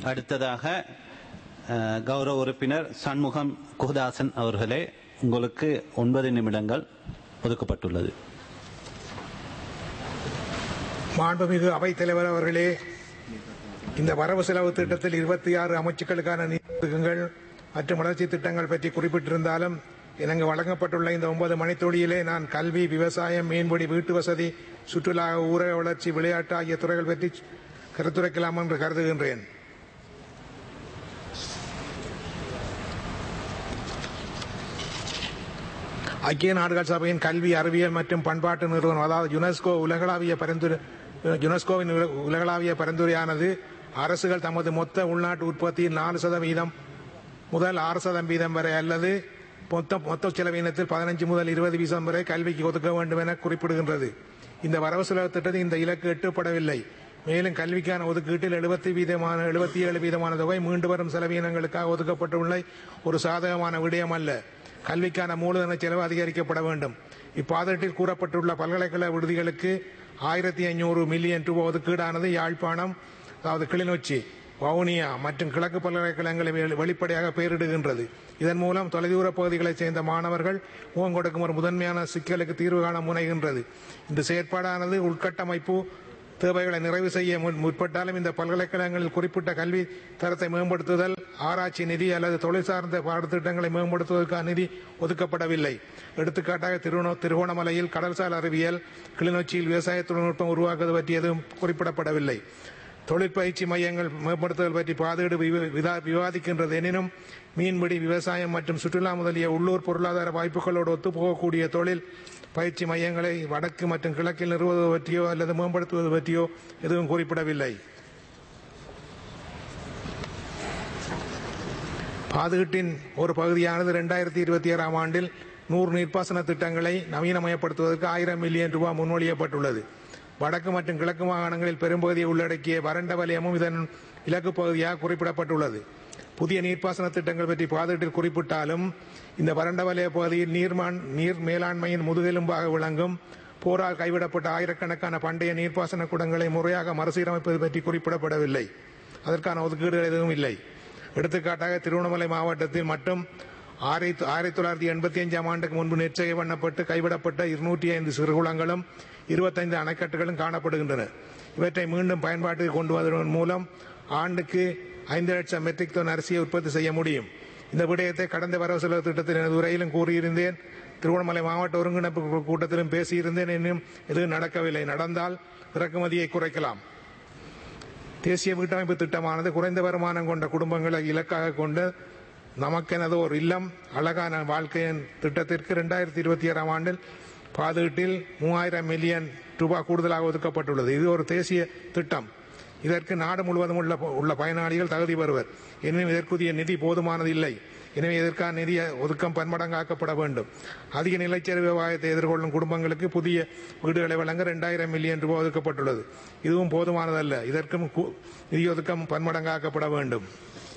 அடுத்ததாக அஹ், கௌரவ உறுப்பினர் சண்முகம் குஹதாசன் அவர்களே உங்களுக்கு ஒன்பது நிமிடங்கள் ஒதுக்கப்பட்டுள்ளது மாண்புமிகு அவைத்தலைவர் அவர்களே இந்த வரவு செலவு திட்டத்தில் இருபத்தி ஆறு அமைச்சுக்களுக்கான நிதிகள் மற்றும் வளர்ச்சி திட்டங்கள் பற்றி குறிப்பிட்டிருந்தாலும் எனக்கு வழங்கப்பட்டுள்ள இந்த ஒன்பது மணித்துளியிலே நான் கல்வி விவசாயம் மீன்பிடி வீட்டு வசதி சுற்றுலா ஊரக வளர்ச்சி விளையாட்டு ஆகிய துறைகள் பற்றி கருத்துரைக்கலாம் என்று கருதுகின்றேன் ஐக்கிய நாடுகள் சபையின் கல்வி அறிவியல் மற்றும் பண்பாட்டு நிறுவனம் அதாவது யுனெஸ்கோ உலகளாவிய பரிந்துரை யுனெஸ்கோவின் உல- உலகளாவிய பரிந்துரையானது அரசுகள் தமது மொத்த உள்நாட்டு உற்பத்தியில் நாலு சதவீதம் முதல் ஆறு சதம் வீதம் வரை அல்லது மொத்த மொத்த செலவினத்தில் பதினஞ்சு முதல் இருபது வீதம் வரை கல்விக்கு ஒதுக்க வேண்டும் என குறிப்பிடுகின்றது இந்த வரவு செலவு திட்டத்தில் இந்த இலக்கு எட்டப்படவில்லை மேலும் கல்விக்கான ஒதுக்கீட்டில் எழுபத்தி வீதமான எழுபத்தி ஏழு வீதமான தொகை மீண்டு வரும் செலவினங்களுக்காக ஒதுக்கப்பட்டுள்ள ஒரு சாதகமான விடயம் அல்ல கல்விக்கான மூலதன செலவு அதிகரிக்கப்பட வேண்டும் இப்பாதத்தில் கூறப்பட்டுள்ள பல்கலைக்கழக விடுதிகளுக்கு ஆயிரத்தி ஐநூறு மில்லியன் ரூபாய் ஒதுக்கீடானது யாழ்ப்பாணம் அதாவது கிளிநொச்சி வவுனியா மற்றும் கிழக்கு பல்கலைக்கழகங்களை வெளி- வெளிப்படையாக பெயரிடுகின்றது இதன் மூலம் தொலைதூர பகுதிகளைச் சேர்ந்த மாணவர்கள் முகம் கொடுக்கும் ஒரு முதன்மையான சிக்கலுக்கு தீர்வு காண முனைகின்றது இந்த செயற்பாடானது உள்கட்டமைப்பு தேவைகளை நிறைவு செய்ய முன்- முற்பட்டாலும் இந்த பல்கலைக்கழகங்களில் குறிப்பிட்ட கல்வி தரத்தை மேம்படுத்துதல் ஆராய்ச்சி நிதி அல்லது தொழில் சார்ந்த பாடத்திட்டங்களை மேம்படுத்துவதற்கான நிதி ஒதுக்கப்படவில்லை எடுத்துக்காட்டாக திருவண்ண திருகோணமலையில் கடல்சார் அறிவியல் கிளிநொச்சியில் விவசாய தொழில்நுட்பம் உருவாக்குவது பற்றி எதுவும் குறிப்பிடப்படவில்லை தொழிற்பயிற்சி மையங்கள் மேம்படுத்துதல் பற்றி பாதுகாடு விவ- விதா- விவாதிக்கின்றது எனினும் மீன்பிடி விவசாயம் மற்றும் சுற்றுலா முதலிய உள்ளூர் பொருளாதார வாய்ப்புகளோடு ஒத்துப்போகக்கூடிய தொழில் பயிற்சி மையங்களை வடக்கு மற்றும் கிழக்கில் நிறுவுவது பற்றியோ அல்லது மேம்படுத்துவது பற்றியோ எதுவும் குறிப்பிடவில்லை பாதுகாட்டின் ஒரு பகுதியானது இரண்டாயிரத்தி இருபத்தி ஆறாம் ஆண்டில் நூறு நீர்ப்பாசன திட்டங்களை நவீனமயப்படுத்துவதற்கு ஆயிரம் மில்லியன் ரூபாய் முன்மொழியப்பட்டுள்ளது வடக்கு மற்றும் கிழக்கு மாகாணங்களில் பெரும்பகுதியை உள்ளடக்கிய வறண்ட வலயமும் இதன் இலக்கு பகுதியாக குறிப்பிடப்பட்டுள்ளது புதிய நீர்ப்பாசன திட்டங்கள் பற்றி பாதுகாட்டில் குறிப்பிட்டாலும் இந்த வறண்ட வலய பகுதியில் நீர்மான் நீர் மேலாண்மையின் முதுகெலும்பாக விளங்கும் போரால் கைவிடப்பட்ட ஆயிரக்கணக்கான பண்டைய நீர்ப்பாசன குடங்களை முறையாக மறுசீரமைப்பது பற்றி குறிப்பிடப்படவில்லை அதற்கான ஒதுக்கீடுகள் எதுவும் இல்லை எடுத்துக்காட்டாக திருவண்ணாமலை மாவட்டத்தில் மட்டும் ஆயிரத்தி ஆயிரத்தி தொள்ளாயிரத்தி எண்பத்தி அஞ்சாம் ஆண்டுக்கு முன்பு நிச்சயம் பண்ணப்பட்டு கைவிடப்பட்ட இருநூற்றி ஐந்து சிறுகுளங்களும் இருபத்தைந்து அணைக்கட்டுகளும் காணப்படுகின்றன இவற்றை மீண்டும் பயன்பாட்டுக்கு கொண்டு வருவதன் மூலம் ஆண்டுக்கு ஐந்து லட்சம் மெட்ரிக் டன் அரிசியை உற்பத்தி செய்ய முடியும் இந்த விடயத்தை கடந்த வரவு செலவு திட்டத்தில் எனது உரையிலும் கூறியிருந்தேன் திருவண்ணாமலை மாவட்ட ஒருங்கிணைப்பு கூட்டத்திலும் பேசியிருந்தேன் இன்னும் எதுவும் நடக்கவில்லை நடந்தால் இறக்குமதியை குறைக்கலாம் தேசிய வீட்டமைப்பு திட்டமானது குறைந்த வருமானம் கொண்ட குடும்பங்களை இலக்காக கொண்டு நமக்கெனது ஒரு இல்லம் அழகான வாழ்க்கையின் திட்டத்திற்கு இரண்டாயிரத்தி இருபத்தி ஆறாம் ஆண்டில் பாதுகாட்டில் மூவாயிரம் மில்லியன் ரூபாய் கூடுதலாக ஒதுக்கப்பட்டுள்ளது இது ஒரு தேசிய திட்டம் இதற்கு நாடு முழுவதும் உள்ள உள்ள பயனாளிகள் தகுதி பெறுவர் எனினும் இதற்குரிய நிதி போதுமானது இல்லை எனவே இதற்கான நிதி ஒதுக்கம் பன்மடங்காக்கப்பட வேண்டும் அதிக நிலச்சரிவு விவகாரத்தை எதிர்கொள்ளும் குடும்பங்களுக்கு புதிய வீடுகளை வழங்க இரண்டாயிரம் மில்லியன் ரூபாய் ஒதுக்கப்பட்டுள்ளது இதுவும் போதுமானதல்ல இதற்கும் கு- நிதி ஒதுக்கம் பன்மடங்காக்கப்பட வேண்டும்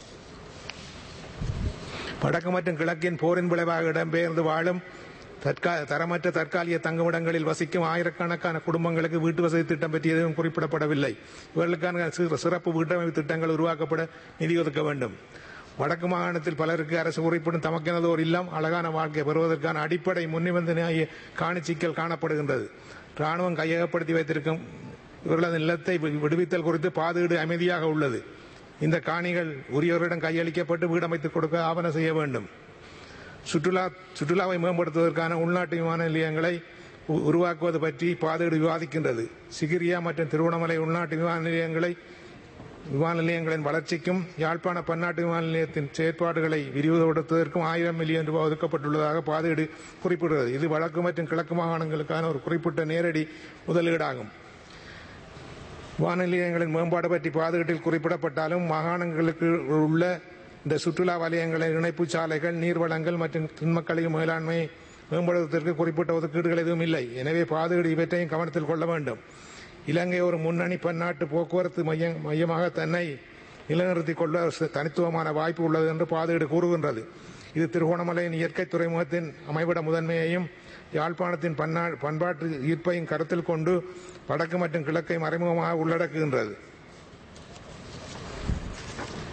வடக்கு மற்றும் கிழக்கின் போரின் விளைவாக இடம்பெயர்ந்து வாழும் தற்கா தரமற்ற தற்காலிக தங்குமிடங்களில் வசிக்கும் ஆயிரக்கணக்கான குடும்பங்களுக்கு வீட்டு வசதி திட்டம் பற்றி எதுவும் குறிப்பிடப்படவில்லை இவர்களுக்கான சிறு- சிறப்பு வீட்டமைப்பு திட்டங்கள் உருவாக்கப்பட நிதி ஒதுக்க வேண்டும் வடக்கு மாகாணத்தில் பலருக்கு அரசு குறிப்பிடும் தமக்கெனது ஒரு இல்லம் அழகான வாழ்க்கை பெறுவதற்கான அடிப்படை முன்னிபந்தனையாகிய காணி சிக்கல் காணப்படுகின்றது ராணுவம் கையகப்படுத்தி வைத்திருக்கும் இவர்களது நிலத்தை வி- விடுவித்தல் குறித்து பாதுகாடு அமைதியாக உள்ளது இந்த காணிகள் உரியவரிடம் கையளிக்கப்பட்டு வீடமைத்துக் கொடுக்க ஆவணம் செய்ய வேண்டும் சுற்றுலா சுற்றுலாவை மேம்படுத்துவதற்கான உள்நாட்டு விமான நிலையங்களை உ- உருவாக்குவது பற்றி பாதுகாடு விவாதிக்கின்றது சிகிரியா மற்றும் திருவண்ணாமலை உள்நாட்டு விமான நிலையங்களை விமான நிலையங்களின் வளர்ச்சிக்கும் யாழ்ப்பாண பன்னாட்டு விமான நிலையத்தின் செயற்பாடுகளை விரிவுபடுத்துவதற்கும் ஆயிரம் மில்லியன் ரூபாய் ஒதுக்கப்பட்டுள்ளதாக பாதுகாடு குறிப்பிடுகிறது இது வடக்கு மற்றும் கிழக்கு மாகாணங்களுக்கான ஒரு குறிப்பிட்ட நேரடி முதலீடாகும் விமான நிலையங்களின் மேம்பாடு பற்றி பாதுகாட்டில் குறிப்பிடப்பட்டாலும் மாகாணங்களுக்கு உள்ள இந்த சுற்றுலா வலயங்களின் இணைப்பு சாலைகள் நீர்வளங்கள் மற்றும் திண்மக்கழிவு மேலாண்மை மேம்படுத்துவதற்கு குறிப்பிட்ட ஒதுக்கீடுகள் எதுவும் இல்லை எனவே பாதுகாடு இவற்றையும் கவனத்தில் கொள்ள வேண்டும் இலங்கை ஒரு முன்னணி பன்னாட்டு போக்குவரத்து மையம் மையமாக தன்னை நிலைநிறுத்திக் கொள்ள ச- தனித்துவமான வாய்ப்பு உள்ளது என்று பாதுகாடு கூறுகின்றது இது திருகோணமலையின் இயற்கை துறைமுகத்தின் அமைவிட முதன்மையையும் யாழ்ப்பாணத்தின் பன்னா பண்பாட்டு ஈர்ப்பையும் கருத்தில் கொண்டு வடக்கு மற்றும் கிழக்கை மறைமுகமாக உள்ளடக்குகின்றது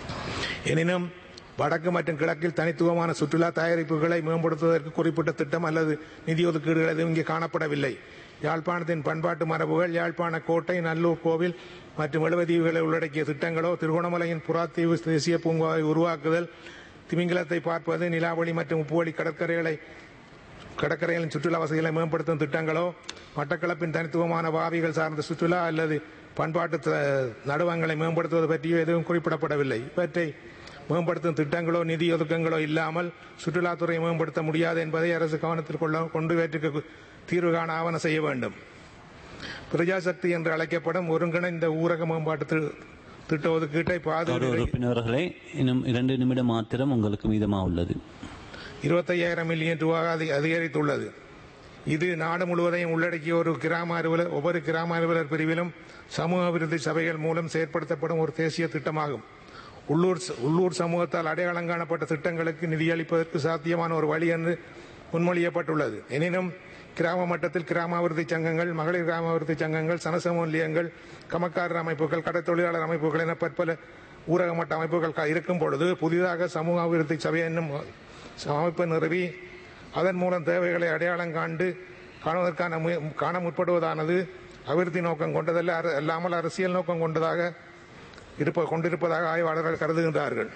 எனினும் வடக்கு மற்றும் கிழக்கில் தனித்துவமான சுற்றுலா தயாரிப்புகளை மேம்படுத்துவதற்கு குறிப்பிட்ட திட்டம் அல்லது நிதி ஒதுக்கீடுகள் எதுவும் இங்கே காணப்படவில்லை யாழ்ப்பாணத்தின் பண்பாட்டு மரபுகள் யாழ்ப்பாண கோட்டை நல்லூர் கோவில் மற்றும் எழுவதீவுகளை உள்ளடக்கிய திட்டங்களோ திருகோணமலையின் புறாத்தீவு தேசிய பூங்காவை உருவாக்குதல் திமிங்கலத்தை பார்ப்பது நிலாவளி மற்றும் உப்புவழி கடற்கரைகளை கடற்கரைகளின் சுற்றுலா வசதிகளை மேம்படுத்தும் திட்டங்களோ மட்டக்களப்பின் தனித்துவமான வாவிகள் சார்ந்த சுற்றுலா அல்லது பண்பாட்டு த- நடுவங்களை மேம்படுத்துவது பற்றியோ எதுவும் குறிப்பிடப்படவில்லை இவற்றை மேம்படுத்தும் திட்டங்களோ நிதி ஒதுக்கங்களோ இல்லாமல் சுற்றுலாத்துறை மேம்படுத்த முடியாது என்பதை அரசு கவனத்தில் கொள்ள கொண்டு இவற்றுக்கு தீர்வு காண ஆவண செய்ய வேண்டும் பிரஜாசக்தி என்று அழைக்கப்படும் ஒருங்கிணைந்த ஊரக மேம்பாட்டு தி- திட்ட ஒதுக்கீட்டை கௌரவ பாதுகாப்பு உறுப்பினர்களே இன்னும் இரண்டு நிமிடம் மாத்திரம் உங்களுக்கு மீதமா உள்ளது இருபத்தையாயிரம் மில்லியன் ரூபாய் அதி- அதிகரித்துள்ளது இது நாடு முழுவதையும் உள்ளடக்கிய ஒரு கிராம அலுவலர் ஒவ்வொரு கிராம அலுவலர் பிரிவிலும் சமூக அபிவிருத்தி சபைகள் மூலம் செயற்படுத்தப்படும் ஒரு தேசிய திட்டமாகும் உள்ளூர் ச- உள்ளூர் சமூகத்தால் அடையாளம் காணப்பட்ட திட்டங்களுக்கு நிதியளிப்பதற்கு சாத்தியமான ஒரு வழி என்று முன்மொழியப்பட்டுள்ளது எனினும் கிராம மட்டத்தில் கிராம அபிவிருத்தி சங்கங்கள் மகளிர் கிராம அபிவிருத்தி சங்கங்கள் சனசமூக நிலையங்கள் கமக்காரர் அமைப்புகள் கடற்தொழிலாளர் அமைப்புகள் என பற்பல ஊரக மட்ட அமைப்புகள் க- இருக்கும் பொழுது புதிதாக சமூக அபிவிருத்தி சபை என்னும் அமைப்பை நிறுவி அதன் மூலம் தேவைகளை அடையாளம் காண்டு காணுவதற்கான முய- காண முற்படுவதானது அபிவிருத்தி நோக்கம் கொண்டதல்ல அர- அல்லாமல் அரசியல் நோக்கம் கொண்டதாக இருப்ப கொண்டிருப்பதாக ஆய்வாளர்கள் கருதுகின்றார்கள்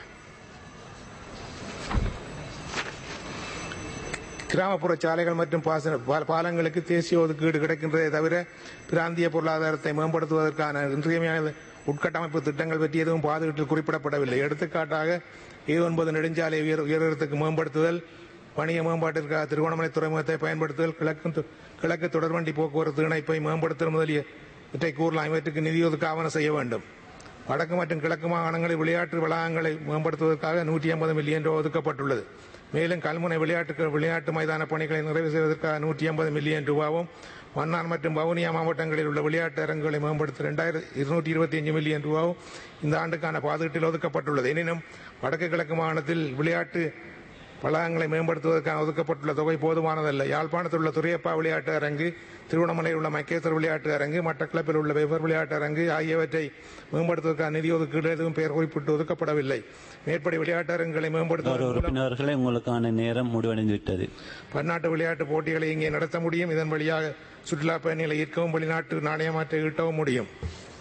கிராமப்புற சாலைகள் மற்றும் பாசன பா- பாலங்களுக்கு தேசிய ஒதுக்கீடு கிடைக்கின்றதே தவிர பிராந்திய பொருளாதாரத்தை மேம்படுத்துவதற்கான இன்றியமையாத உட்கட்டமைப்பு திட்டங்கள் பற்றி எதுவும் பாதுகாட்டில் குறிப்பிடப்படவில்லை எடுத்துக்காட்டாக ஏ ஒன்பது நெடுஞ்சாலை உயர் உயரத்துக்கு மேம்படுத்துதல் வணிக மேம்பாட்டிற்காக திருகோணமலை துறைமுகத்தை பயன்படுத்துதல் கிழக்கு து- கிழக்கு தொடர்வண்டி போக்குவரத்து இணைப்பை மேம்படுத்துதல் முதலிய இவற்றை கூறலாம் இவற்றுக்கு நிதி ஒதுக்க ஆவணம் செய்ய வேண்டும் வடக்கு மற்றும் கிழக்கு மாகாணங்களில் விளையாட்டு வளாகங்களை மேம்படுத்துவதற்காக நூற்றி ஐம்பது மில்லியன் ரூபாய் ஒதுக்கப்பட்டுள்ளது மேலும் கல்முனை விளையாட்டு விளையாட்டு மைதான பணிகளை நிறைவு செய்வதற்காக நூற்றி ஐம்பது மில்லியன் ரூபாவும் மன்னார் மற்றும் வவுனியா மாவட்டங்களில் உள்ள விளையாட்டு அரங்குகளை மேம்படுத்த இரண்டாயிரத்தி இருநூற்றி இருபத்தி அஞ்சு மில்லியன் ரூபாவும் இந்த ஆண்டுக்கான பாதுகாட்டில் ஒதுக்கப்பட்டுள்ளது எனினும் வடக்கு கிழக்கு மாகாணத்தில் விளையாட்டு வளாகங்களை மேம்படுத்துவதற்கான ஒதுக்கப்பட்டுள்ள தொகை போதுமானதல்ல யாழ்ப்பாணத்தில் உள்ள துரையப்பா விளையாட்டு அரங்கு திருவண்ணாமலையில் உள்ள மகேஸ்வர விளையாட்டு அரங்கு மட்டக்களப்பில் உள்ள வெவ்வேறு விளையாட்டு அரங்கு ஆகியவற்றை மேம்படுத்துவதற்கான நிதி ஒதுக்கீடு எதுவும் பெயர் குறிப்பிட்டு ஒதுக்கப்படவில்லை மேற்படி விளையாட்டு அரங்குகளை கௌரவ மேம்படுத்துவதன் மூலம் உறுப்பினர்களே உங்களுக்கான நேரம் முடிவடைந்து விட்டது பன்னாட்டு விளையாட்டு போட்டிகளை இங்கே நடத்த முடியும் இதன் வழியாக சுற்றுலா பயணிகளை ஈர்க்கவும் வெளிநாட்டு நாணய மாற்றை ஈட்டவும் முடியும்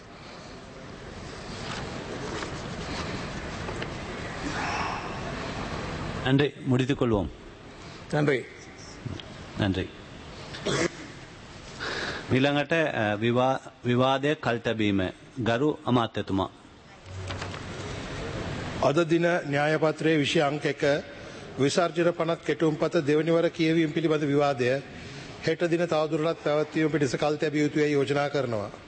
நன்றி முடித்துக் கொள்வோம் நன்றி නන්රි. මිළඟට අ, විවා- විවාදය කල්තැබීම ගරු අමාත්‍යතුමා. අද දින න්‍යායපත්‍රයේ විෂය අංක එක විසර්ජන පනත් කෙටුම්පත දෙවනිවර කියවීම පිළිබඳ විවාදය හෙට දින තවදුරටත් පැවැත්වීම පිණිස කල් තැබිය යුතුයයි යෝජනා කරනවා.